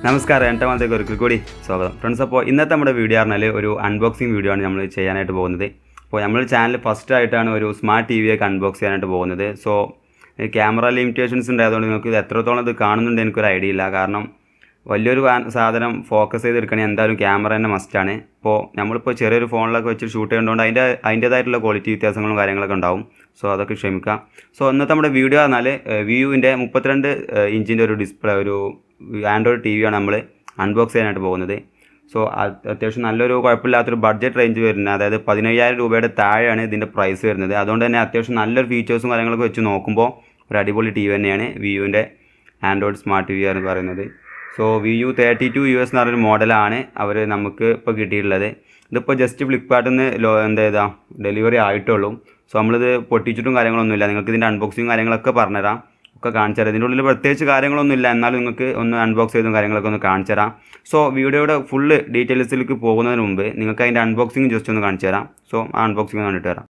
നമസ്കാരം രണ്ടാമത്തേക്ക് ഒരിക്കൽ കൂടി സ്വാഗതം ഫ്രണ്ട്സ് അപ്പോൾ ഇന്നത്തെ നമ്മുടെ വീഡിയോ പറഞ്ഞാൽ ഒരു അൺബോക്സിങ് വീഡിയോ ആണ് നമ്മൾ ചെയ്യാനായിട്ട് പോകുന്നത് അപ്പോൾ നമ്മൾ ചാനൽ ഫസ്റ്റ് ആയിട്ടാണ് ഒരു സ്മാർട്ട് ടി വി ഒക്കെ അൺബോക്സ് ചെയ്യാനായിട്ട് പോകുന്നത് സോ ക്യാമറ ലിമിറ്റേഷൻസ് ഉണ്ടായതുകൊണ്ട് നിങ്ങൾക്ക് ഇത് എത്രത്തോളം ഇത് കാണുന്നുണ്ട് എനിക്കൊരു ഐഡിയ ഇല്ല കാരണം വലിയൊരു വാ- സാധനം ഫോക്കസ് ചെയ്തെടുക്കണമെങ്കിൽ എന്തായാലും ക്യാമറ തന്നെ മസ്റ്റാണ് ഇപ്പോൾ നമ്മളിപ്പോൾ ചെറിയൊരു ഫോണിലൊക്കെ വെച്ച് ഷൂട്ട് ചെയ്യുന്നതുകൊണ്ട് അതിൻ്റെ അതിൻ്റേതായിട്ടുള്ള ക്വാളിറ്റി വ്യത്യാസങ്ങളും കാര്യങ്ങളൊക്കെ ഉണ്ടാവും സോ അതൊക്കെ ക്ഷമിക്കാം സോ ഇന്നത്തെ നമ്മുടെ വീഡിയോ പറഞ്ഞാൽ വ്യൂവിൻ്റെ മുപ്പത്തിരണ്ട് ഇഞ്ചിൻ്റെ ഒരു ഡിസ്പ്ലേ ഒരു ആൻഡ്രോയിഡ് ടി വിയാണ് നമ്മൾ അൺബോക്സ് ചെയ്യാനായിട്ട് പോകുന്നത് സോ അത്യാവശ്യം നല്ലൊരു കുഴപ്പമില്ലാത്തൊരു ബഡ്ജറ്റ് റേഞ്ച് വരുന്നത് അതായത് പതിനയ്യായിരം രൂപയുടെ താഴെയാണ് ഇതിൻ്റെ പ്രൈസ് വരുന്നത് അതുകൊണ്ട് തന്നെ അത്യാവശ്യം നല്ലൊരു ഫീച്ചേഴ്സും കാര്യങ്ങളൊക്കെ വെച്ച് നോക്കുമ്പോൾ ഒരു അടിപൊളി ടി വി തന്നെയാണ് വിയുവിൻ്റെ ആൻഡ്രോയിഡ് സ്മാർട്ട് ടി വി എന്ന് പറയുന്നത് so V U thirty two U S എന്ന് പറഞ്ഞൊരു മോഡലാണ് അവർ നമുക്ക് ഇപ്പോൾ കിട്ടിയിട്ടുള്ളത് ഇതിപ്പോൾ ജസ്റ്റ് ഫ്ലിപ്കാർട്ടിൽ നിന്ന് ലോ എന്താ ഇതാ ഡെലിവറി ആയിട്ടുള്ളൂ സോ നമ്മളിത് പൊട്ടിച്ചിട്ടും കാര്യങ്ങളൊന്നുമില്ല നിങ്ങൾക്ക് ഇതിൻ്റെ അൺബോക്സിങ് കാര്യങ്ങളൊക്കെ പറഞ്ഞുതരാം ഒക്കെ കാണിച്ചു തരാം ഇതിൻ്റെ ഉള്ളിൽ പ്രത്യേകിച്ച് കാര്യങ്ങളൊന്നുമില്ല എന്നാലും നിങ്ങൾക്ക് ഒന്ന് അൺബോക്സ് ചെയ്തും കാര്യങ്ങളൊക്കെ ഒന്ന് കാണിച്ചു തരാം സോ വീഡിയോയുടെ ഫുള്ള് ഡീറ്റെയിൽസിലേക്ക് പോകുന്നതിന് മുമ്പ് നിങ്ങൾക്ക് അതിൻ്റെ അൺബോക്സിങ് ജസ്റ്റ് ഒന്ന് കാണിച്ചു തരാം സോ ആ അൺബോക്സിങ് കണ്ടിട്ട് തരാം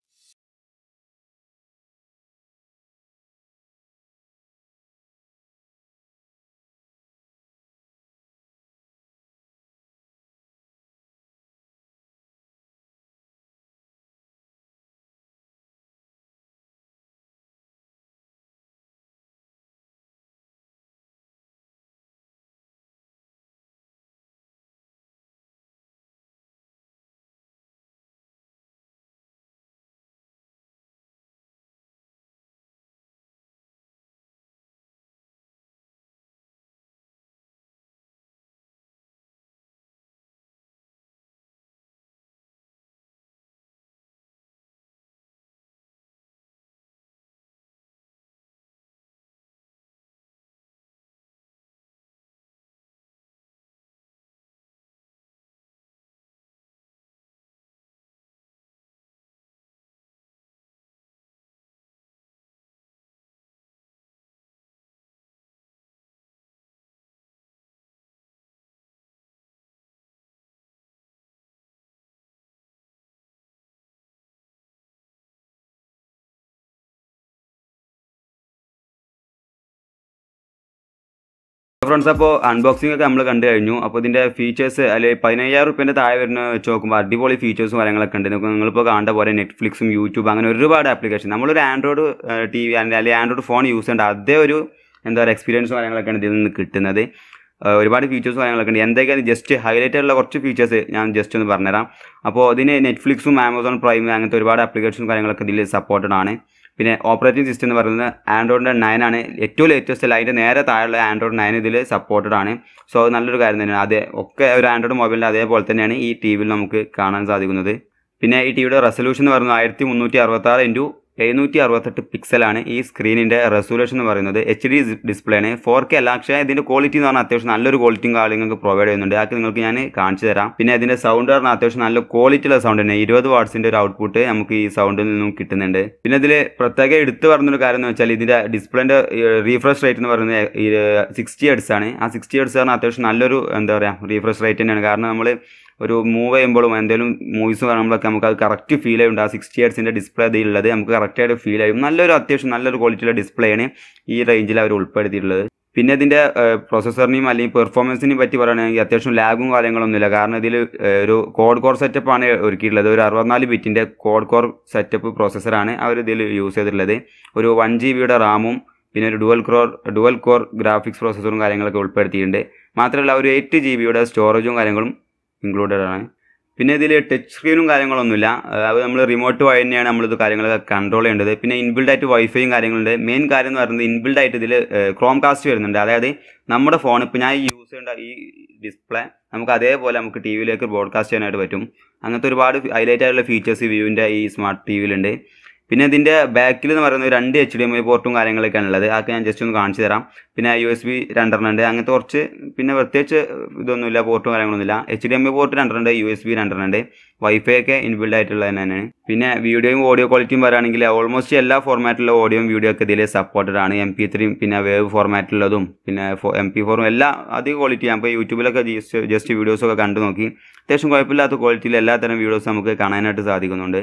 ഫ്രണ്ട്സ് അപ്പോൾ അൺബോക്സിംഗ് ഒക്കെ നമ്മൾ കണ്ടു കഴിഞ്ഞു അപ്പോൾ ഇതിൻ്റെ ഫീച്ചേഴ്സ് അല്ലെങ്കിൽ പതിനയ്യായിരം റുപ്യേൻ്റെ താഴെ വരുന്ന വെച്ച് നോക്കുമ്പോൾ അടിപൊളി ഫീച്ചേഴ്സും കാര്യങ്ങളൊക്കെ ഉണ്ട് നിങ്ങൾക്ക് നിങ്ങളിപ്പോൾ കാണേണ്ട പോലെ നെറ്റ്ഫ്ലിക്സും യൂട്യൂബ് അങ്ങനെ ഒരുപാട് ആപ്ലിക്കേഷൻ നമ്മളൊരു ആൻഡ്രോയിഡ് ടി വി അല്ലെങ്കിൽ ആൻഡ്രോയിഡ് ഫോൺ യൂസ് ചെയ്യേണ്ട അതേ ഒരു എന്താ പറയുക എക്സ്പീരിയൻസും കാര്യങ്ങളൊക്കെയാണ് ഇതിൽ നിന്ന് കിട്ടുന്നത് ഏഹ് ഒരുപാട് ഫീച്ചേഴ്സും കാര്യങ്ങളൊക്കെ ഉണ്ട് എന്തൊക്കെയാണ് ജസ്റ്റ് ഹൈലൈറ്റ് ആയിട്ടുള്ള കുറച്ച് ഫീച്ചേഴ്സ് ഞാൻ ജസ്റ്റ് ഒന്ന് പറഞ്ഞുതരാം അപ്പോൾ ഇതിന് നെറ്റ്ഫ്ലിക്സും ആമസോൺ പ്രൈം അങ്ങനത്തെ ഒരുപാട് ആപ്ലിക്കേഷനും കാര്യങ്ങളൊക്കെ ഇതിൽ സപ്പോർട്ടഡ് ആണ് പിന്നെ ഓപ്പറേറ്റിംഗ് സിസ്റ്റം എന്ന് പറയുന്നത് ആൻഡ്രോയിഡിൻ്റെ നയൻ ആണ് ഏറ്റവും ലേറ്റസ്റ്റ് അല്ല അതിൻ്റെ നേരെ താഴെയുള്ള ആൻഡ്രോയിഡ് നയൻ ഇതിൽ സപ്പോർട്ടഡ് ആണ് സോ അത് നല്ലൊരു കാര്യം തന്നെയാണ് അതെ ഒക്കെ ഒരു ആൻഡ്രോയിഡ് മൊബൈലിൻ്റെ അതേപോലെ തന്നെയാണ് ഈ ടി വിയിൽ നമുക്ക് കാണാൻ സാധിക്കുന്നത് പിന്നെ ഈ ടിവിയുടെ റെസൊല്യൂഷൻ എന്ന് പറയുന്നത് ആയിരത്തി മുന്നൂറ്റി അറുപത്താറ് ഇൻറ്റു എഴുന്നൂറ്റി അറുപത്തെട്ട് പിക്സലാണ് ഈ സ്ക്രീനിൻ്റെ റെസൊല്യൂഷൻ എന്ന് പറയുന്നത് എച്ച് ഡി ഡിസ്പ്ലേ ആണ് ഫോർ കെ അല്ല പക്ഷേ ഇതിൻ്റെ ക്വാളിറ്റി എന്ന് പറഞ്ഞാൽ അത്യാവശ്യം നല്ലൊരു ക്വാളിറ്റിയും കാര്യങ്ങൾക്ക് പ്രൊവൈഡ് ചെയ്യുന്നുണ്ട് അതൊക്കെ നിങ്ങൾക്ക് ഞാൻ കാണിച്ചു തരാം പിന്നെ ഇതിൻ്റെ സൗണ്ട് പറഞ്ഞാൽ അത്യാവശ്യം നല്ല ക്വാളിറ്റിയുള്ള സൗണ്ട് തന്നെ ഇരുപത് വാട്സിൻ്റെ ഒരു ഔട്ട്പുട്ട് നമുക്ക് ഈ സൗണ്ടിൽ നിന്നും കിട്ടുന്നുണ്ട് പിന്നെ ഇതിൽ പ്രത്യേകം എടുത്തു പറഞ്ഞൊരു കാര്യം എന്ന് വെച്ചാൽ ഇതിൻ്റെ ഡിസ്പ്ലേൻ്റെ റീഫ്രഷ് റേറ്റ് എന്ന് പറയുന്നത് സിക്സ്റ്റി ഹെഡ്സ് ആണ് ആ സിക്സ്റ്റി ഹെഡ്സ് പറഞ്ഞാൽ അത്യാവശ്യം നല്ലൊരു എന്താ പറയുക റീഫ്രഷ് റേറ്റ് തന്നെയാണ് കാരണം നമ്മൾ ഒരു മൂവ് ചെയ്യുമ്പോഴും എന്തെങ്കിലും മൂവീസ് കാണുമ്പോഴൊക്കെ നമുക്ക് അത് കറക്റ്റ് ഫീൽ ചെയ്യുന്നുണ്ട് ആ സിക്സ്റ്റി ഹെഡ്സിൻ്റെ ഡിസ്പ്ലേ ഇതിലുള്ളത് നമുക്ക് കറക്റ്റായിട്ട് ഫീൽ ചെയ്യും നല്ലൊരു അത്യാവശ്യം നല്ലൊരു ക്വാളിറ്റിയുള്ള ഡിസ്പ്ലേ ആണ് ഈ റേഞ്ചിൽ അവർ ഉൾപ്പെടുത്തിയിട്ടുള്ളത് പിന്നെ ഇതിൻ്റെ പ്രോസസ്സറിനെയും അല്ലെങ്കിൽ പെർഫോമൻസിനെയും പറ്റി പറയുകയാണെങ്കിൽ അത്യാവശ്യം ലാഗും കാര്യങ്ങളൊന്നുമില്ല കാരണം ഇതിൽ ഒരു കോഡ് കോർ സെറ്റപ്പാണ് ഒരുക്കിയിട്ടുള്ളത് ഒരു അറുപത്തിനാല് ബിറ്റിൻ്റെ കോഡ് കോർ സെറ്റപ്പ് പ്രോസസ്സറാണ് അവർ ഇതിൽ യൂസ് ചെയ്തിട്ടുള്ളത് ഒരു വൺ ജി ബിയുടെ റാമും പിന്നെ ഒരു ഡുവൽ ക്രോർ ഡുവൽ കോർ ഗ്രാഫിക്സ് പ്രോസസ്സറും കാര്യങ്ങളൊക്കെ ഉൾപ്പെടുത്തിയിട്ടുണ്ട് മാത്രമല്ല ഒരു എയ്റ്റ് ജി ബിയുടെ സ്റ്റോറേജും കാര്യങ്ങളും ഇൻക്ലൂഡഡ് ആണ് പിന്നെ ഇതിൽ ടച്ച് സ്ക്രീനും കാര്യങ്ങളൊന്നുമില്ല അഹ് അത് നമ്മൾ റിമോട്ട് വഴി തന്നെയാണ് നമ്മളിത് കാര്യങ്ങളൊക്കെ കൺട്രോൾ ചെയ്യേണ്ടത് പിന്നെ ഇൻബിൽഡ് ആയിട്ട് വൈഫൈയും കാര്യങ്ങളുണ്ട് മെയിൻ കാര്യം എന്ന് പറയുന്നത് ഇൻബിൽഡ് ആയിട്ട് ഇതിൽ ക്രോം കാസ്റ്റ് വരുന്നുണ്ട് അതായത് നമ്മുടെ ഫോൺ ഇപ്പോൾ ഞാൻ യൂസ് ചെയ്യേണ്ട ഈ ഡിസ്പ്ലേ നമുക്ക് അതേപോലെ നമുക്ക് ടി വിയിലേക്ക് ബ്രോഡ്കാസ്റ്റ് ചെയ്യാനായിട്ട് പറ്റും അങ്ങനത്തെ ഒരുപാട് ഹൈലൈറ്റ് ആയിട്ടുള്ള ഫീച്ചേഴ്സ് വ്യൂവിൻ്റെ ഈ സ്മാർട്ട് ടി വിയിലുണ്ട് പിന്നെ ഇതിൻ്റെ ബാക്കിൽ എന്ന് പറയുന്നത് രണ്ട് എച്ച് ഡി എം ഐ പോർട്ടും കാര്യങ്ങളൊക്കെയാണ് ഉള്ളത് അതൊക്കെ ഞാൻ ജസ്റ്റ് ഒന്ന് കാണിച്ചു തരാം പിന്നെ യു എസ് ബി രണ്ടെണ്ണം ഉണ്ട് അങ്ങനത്തെ കുറച്ച് പിന്നെ പ്രത്യേകിച്ച് ഇതൊന്നുമില്ല പോർട്ടും കാര്യങ്ങളൊന്നുമില്ല H D M I port രണ്ടെണ്ണം ഉണ്ട് യു എസ് ബി രണ്ടെണ്ണം ഉണ്ട് വൈഫൈ ഒക്കെ ഇൻബിൽഡ് ആയിട്ടുള്ളത് തന്നെയാണ് പിന്നെ വീഡിയോയും ഓഡിയോ ക്വാളിറ്റിയും പറയുകയാണെങ്കിൽ ഓൾമോസ്റ്റ് എല്ലാ ഫോർമാറ്റിലുള്ള ഓഡിയോയും വീഡിയോ ഒക്കെ ഇതിൽ സപ്പോർട്ടഡ് ആണ് എം പി ത്രീയും പിന്നെ വേവ് ഫോർമാറ്റിലുള്ളതും പിന്നെ എം പി ഫോറും എല്ലാ അധിക ക്വാളിറ്റി ഞാൻ ഇപ്പോൾ യൂട്യൂബിലൊക്കെ ജസ്റ്റ് ജസ്റ്റ് വീഡിയോസൊക്കെ കണ്ടു നോക്കി അത്യാവശ്യം കുഴപ്പമില്ലാത്ത ക്വാളിറ്റിയിൽ എല്ലാ തരം വീഡിയോസ് നമുക്ക് കാണാനായിട്ട് സാധിക്കുന്നുണ്ട്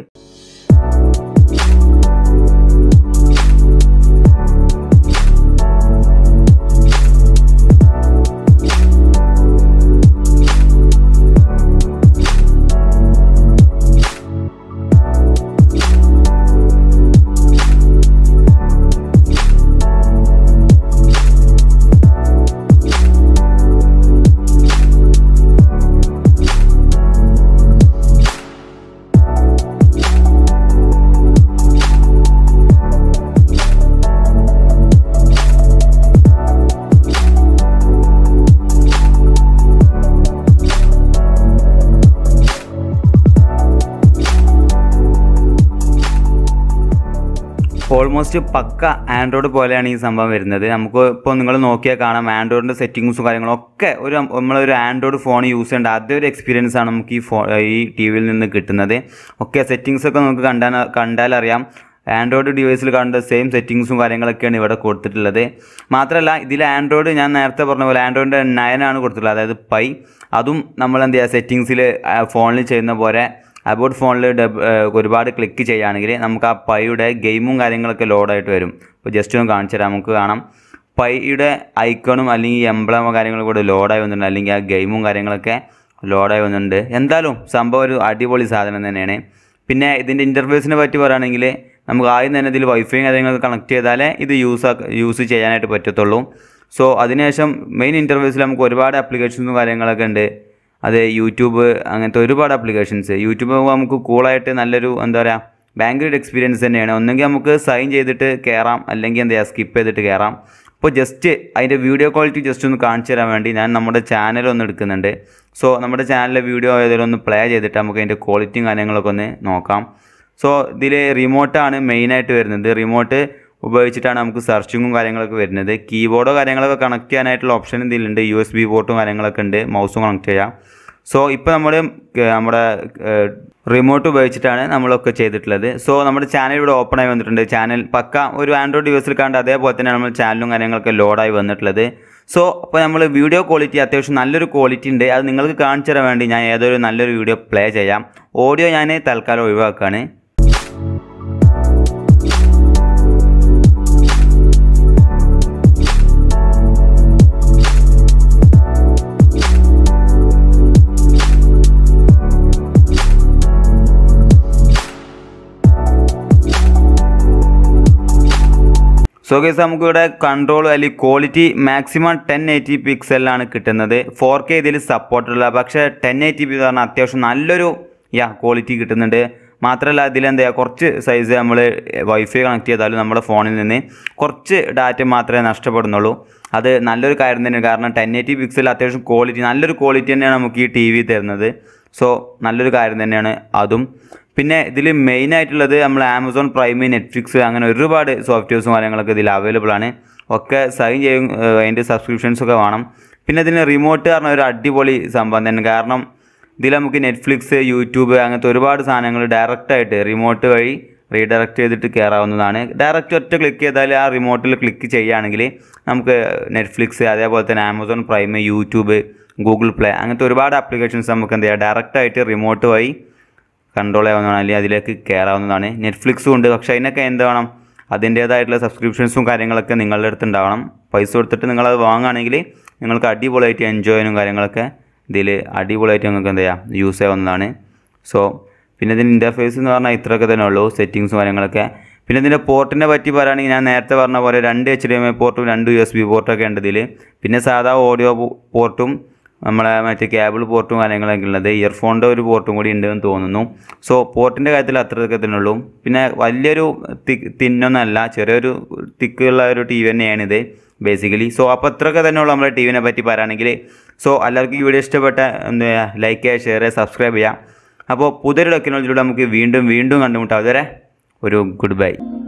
ഓൾമോസ്റ്റ് പക്ക ആൻഡ്രോയിഡ് പോലെയാണ് ഈ സംഭവം വരുന്നത് നമുക്ക് ഇപ്പോൾ നിങ്ങൾ നോക്കിയാൽ കാണാം ആൻഡ്രോയിഡിൻ്റെ സെറ്റിങ്സും കാര്യങ്ങളും ഒക്കെ ഒരു നമ്മളൊരു ആൻഡ്രോയിഡ് ഫോൺ യൂസ് ചെയ്യേണ്ട അതേ ഒരു എക്സ്പീരിയൻസ് ആണ് നമുക്ക് ഈ ഫോ ഈ ടി വിയിൽ നിന്ന് കിട്ടുന്നത് ഒക്കെ സെറ്റിങ്സ് ഒക്കെ നമുക്ക് കണ്ടാൽ കണ്ടാൽ അറിയാം ആൻഡ്രോയിഡ് ഡിവൈസിൽ കണ്ട സെയിം സെറ്റിങ്സും കാര്യങ്ങളൊക്കെയാണ് ഇവിടെ കൊടുത്തിട്ടുള്ളത് മാത്രമല്ല ഇതിൽ ആൻഡ്രോയിഡ് ഞാൻ നേരത്തെ പറഞ്ഞ പോലെ ആൻഡ്രോയിഡിൻ്റെ നയനാണ് കൊടുത്തിട്ടുള്ളത് അതായത് പൈ അതും നമ്മൾ എന്ത് ചെയ്യുക സെറ്റിങ്സിൽ ഫോണിൽ ചെയ്യുന്ന പോലെ അബൌട്ട് ഫോണിൽ ഡബ് ഒരുപാട് ക്ലിക്ക് ചെയ്യുകയാണെങ്കിൽ നമുക്ക് ആ പൈയുടെ ഗെയിമും കാര്യങ്ങളൊക്കെ ലോഡായിട്ട് വരും ഇപ്പോൾ ജസ്റ്റ് ഒന്ന് കാണിച്ചു തരാം നമുക്ക് കാണാം പൈയുടെ ഐക്കണും അല്ലെങ്കിൽ എംബ്ലമോ കാര്യങ്ങളും കൂടെ ലോഡായി വന്നിട്ടുണ്ട് അല്ലെങ്കിൽ ആ ഗെയിമും കാര്യങ്ങളൊക്കെ ലോഡായി വന്നിട്ടുണ്ട് എന്തായാലും സംഭവം ഒരു അടിപൊളി സാധനം തന്നെയാണ് പിന്നെ ഇതിൻ്റെ ഇൻ്റർഫേസിനെ പറ്റി പറയുകയാണെങ്കിൽ നമുക്ക് ആദ്യം തന്നെ ഇതിൽ വൈഫൈ കാര്യങ്ങളൊക്കെ കണക്ട് ചെയ്താലേ ഇത് യൂസ് യൂസ് ചെയ്യാനായിട്ട് പറ്റത്തുള്ളൂ സോ അതിനുശേഷം മെയിൻ ഇൻ്റർഫേസിൽ നമുക്ക് ഒരുപാട് ആപ്ലിക്കേഷൻസും കാര്യങ്ങളൊക്കെ ഉണ്ട് അത് യൂട്യൂബ് അങ്ങനത്തെ ഒരുപാട് ആപ്ലിക്കേഷൻസ് യൂട്യൂബ് നമുക്ക് കൂളായിട്ട് നല്ലൊരു എന്താ പറയുക ഭയങ്കര ഒരു എക്സ്പീരിയൻസ് തന്നെയാണ് ഒന്നെങ്കിൽ നമുക്ക് സൈൻ ചെയ്തിട്ട് കയറാം അല്ലെങ്കിൽ എന്താ ചെയ്യുക സ്കിപ്പ് ചെയ്തിട്ട് കയറാം അപ്പോൾ ജസ്റ്റ് അതിൻ്റെ വീഡിയോ ക്വാളിറ്റി ജസ്റ്റ് ഒന്ന് കാണിച്ചു തരാൻ വേണ്ടി ഞാൻ നമ്മുടെ ചാനൽ ഒന്ന് എടുക്കുന്നുണ്ട് സോ നമ്മുടെ ചാനലിലെ വീഡിയോ ഏതെങ്കിലും ഒന്ന് പ്ലേ ചെയ്തിട്ട് നമുക്ക് അതിൻ്റെ ക്വാളിറ്റിയും കാര്യങ്ങളൊക്കെ ഒന്ന് നോക്കാം സോ ഇതിൽ റിമോട്ടാണ് മെയിനായിട്ട് വരുന്നത് റിമോട്ട് ഉപയോഗിച്ചിട്ടാണ് നമുക്ക് സെർച്ചിങ്ങും കാര്യങ്ങളൊക്കെ വരുന്നത് കീബോർഡോ കാര്യങ്ങളൊക്കെ കണക്ട് ചെയ്യാനായിട്ടുള്ള ഓപ്ഷൻ ഇതിലുണ്ട് യു എസ് ബി പോർട്ടും കാര്യങ്ങളൊക്കെ ഉണ്ട് മൗസും കണക്ട് ചെയ്യാം സോ ഇപ്പോൾ നമ്മൾ നമ്മുടെ റിമോട്ട് ഉപയോഗിച്ചിട്ടാണ് നമ്മളൊക്കെ ചെയ്തിട്ടുള്ളത് സോ നമ്മുടെ ചാനൽ ഇവിടെ ഓപ്പൺ ആയി വന്നിട്ടുണ്ട് ചാനൽ പക്ക ഒരു ആൻഡ്രോയിഡ് ഡിവൈസിൽ കണ്ട് അതേപോലെ തന്നെയാണ് നമ്മൾ ചാനലും കാര്യങ്ങളൊക്കെ ലോഡായി വന്നിട്ടുള്ളത് സോ അപ്പോൾ നമ്മൾ വീഡിയോ ക്വാളിറ്റി അത്യാവശ്യം നല്ലൊരു ക്വാളിറ്റി ഉണ്ട് അത് നിങ്ങൾക്ക് കാണിച്ചു തരാൻ വേണ്ടി ഞാൻ ഏതൊരു നല്ലൊരു വീഡിയോ പ്ലേ ചെയ്യാം ഓഡിയോ ഞാൻ തൽക്കാലം ഒഴിവാക്കുകയാണ് സോ ഗൈസ് നമുക്ക് ഇവിടെ കൺട്രോൾ അല്ലെങ്കിൽ ക്വാളിറ്റി മാക്സിമം ടെൻ എയ്റ്റി പിക്സലിലാണ് കിട്ടുന്നത് ഫോർ കെ ഇതിൽ സപ്പോർട്ടുള്ള പക്ഷേ ടെൻ എയ്റ്റി പി എന്ന് പറഞ്ഞാൽ അത്യാവശ്യം നല്ലൊരു യാ ക്വാളിറ്റി കിട്ടുന്നുണ്ട് മാത്രമല്ല ഇതിലെന്താ ചെയ്യുക കുറച്ച് സൈസ് നമ്മൾ വൈഫൈ കണക്ട് ചെയ്താലും നമ്മുടെ ഫോണിൽ നിന്ന് കുറച്ച് ഡാറ്റ മാത്രമേ നഷ്ടപ്പെടുന്നുള്ളൂ അത് നല്ലൊരു കാര്യം തന്നെയാണ് കാരണം ടെൻ എയ്റ്റി പിക്സൽ അത്യാവശ്യം ക്വാളിറ്റി നല്ലൊരു ക്വാളിറ്റി തന്നെയാണ് നമുക്ക് ഈ ടി വി തരുന്നത് സോ നല്ലൊരു കാര്യം തന്നെയാണ് അതും പിന്നെ ഇതിൽ മെയിൻ ആയിട്ടുള്ളത് നമ്മൾ ആമസോൺ പ്രൈം നെറ്റ്ഫ്ലിക്സ് അങ്ങനെ ഒരുപാട് സോഫ്റ്റ്വെയർസും കാര്യങ്ങളൊക്കെ ഇതിൽ അവൈലബിൾ ആണ് ഒക്കെ സൈൻ ചെയ്യും ഏഹ് അതിൻ്റെ സബ്സ്ക്രിപ്ഷൻസ് ഒക്കെ വേണം പിന്നെ ഇതിന് റിമോട്ട് പറഞ്ഞ ഒരു അടിപൊളി സംഭവം തന്നെ കാരണം ഇതിൽ നമുക്ക് നെറ്റ്ഫ്ലിക്സ് യൂട്യൂബ് അങ്ങനത്തെ ഒരുപാട് സാധനങ്ങൾ ഡയറക്റ്റായിട്ട് റിമോട്ട് വഴി റീഡയറക്റ്റ് ചെയ്തിട്ട് കയറാവുന്നതാണ് ഡയറക്റ്റ് ഒറ്റ ക്ലിക്ക് ചെയ്താൽ ആ റിമോട്ടിൽ ക്ലിക്ക് ചെയ്യുകയാണെങ്കിൽ നമുക്ക് നെറ്റ്ഫ്ലിക്സ് അതേപോലെ തന്നെ Amazon prime YouTube Google play അങ്ങനത്തെ ഒരുപാട് ആപ്ലിക്കേഷൻസ് നമുക്ക് എന്ത് ചെയ്യാം ഡയറക്റ്റായിട്ട് റിമോട്ട് വഴി കൺട്രോൾ ചെയ്യാവുന്നതാണ് അല്ലെങ്കിൽ അതിലേക്ക് കയറാവുന്നതാണ് നെറ്റ്ഫ്ലിക്സും ഉണ്ട് പക്ഷേ അതിനൊക്കെ എന്ത് വേണം അതിൻ്റേതായിട്ടുള്ള സബ്സ്ക്രിപ്ഷൻസും കാര്യങ്ങളൊക്കെ നിങ്ങളുടെ അടുത്ത് ഉണ്ടാവണം പൈസ കൊടുത്തിട്ട് നിങ്ങളത് വാങ്ങുകയാണെങ്കിൽ നിങ്ങൾക്ക് അടിപൊളിയായിട്ട് എൻജോയ് ചെയ്യാനും കാര്യങ്ങളൊക്കെ ഇതിൽ അടിപൊളിയായിട്ട് നിങ്ങൾക്ക് എന്താ ചെയ്യാം യൂസ് ചെയ്യാവുന്നതാണ് സോ പിന്നെ ഇതിൻ്റെ ഇൻ്റർഫേസ് എന്ന് പറഞ്ഞാൽ ഇത്രയൊക്കെ തന്നെ ഉള്ളൂ സെറ്റിങ്സും കാര്യങ്ങളൊക്കെ പിന്നെ ഇതിൻ്റെ പോർട്ടിനെ പറ്റി പറയുകയാണെങ്കിൽ ഞാൻ നേരത്തെ പറഞ്ഞ പോലെ രണ്ട് എച്ച് ഡി എം ഐ പോർട്ടും രണ്ട് യു എസ് ബി പോർട്ടൊക്കെ ഉണ്ട് ഇതിൽ പിന്നെ സാധാ ഓഡിയോ പോർട്ടും നമ്മളെ മറ്റേ കേബിൾ പോർട്ടും കാര്യങ്ങളൊക്കെ ഉള്ളത് ഇയർഫോണിൻ്റെ ഒരു പോർട്ടും കൂടി ഉണ്ടെന്ന് തോന്നുന്നു സോ പോർട്ടിൻ്റെ കാര്യത്തിൽ അത്രയൊക്കെ തന്നെ ഉള്ളൂ പിന്നെ വലിയൊരു തി- തിന്നൊന്നല്ല ചെറിയൊരു തിക്കുള്ള ഒരു ടി വി തന്നെയാണിത് ബേസിക്കലി സോ അപ്പോൾ അത്രയൊക്കെ തന്നെ ഉള്ളൂ നമ്മുടെ ടി വിനെ പറ്റി പറയുകയാണെങ്കിൽ സോ എല്ലാവർക്കും ഈ വീഡിയോ ഇഷ്ടപ്പെട്ട എന്താ ലൈക്ക് ചെയ്യുക ഷെയർ ചെയ്യുക സബ്സ്ക്രൈബ് ചെയ്യുക അപ്പോൾ പുതിയൊരു ടെക്നോളജിയിലൂടെ നമുക്ക് വീണ്ടും വീണ്ടും കണ്ടുമുട്ടാം അതുവരെ ഒരു ഗുഡ് ബൈ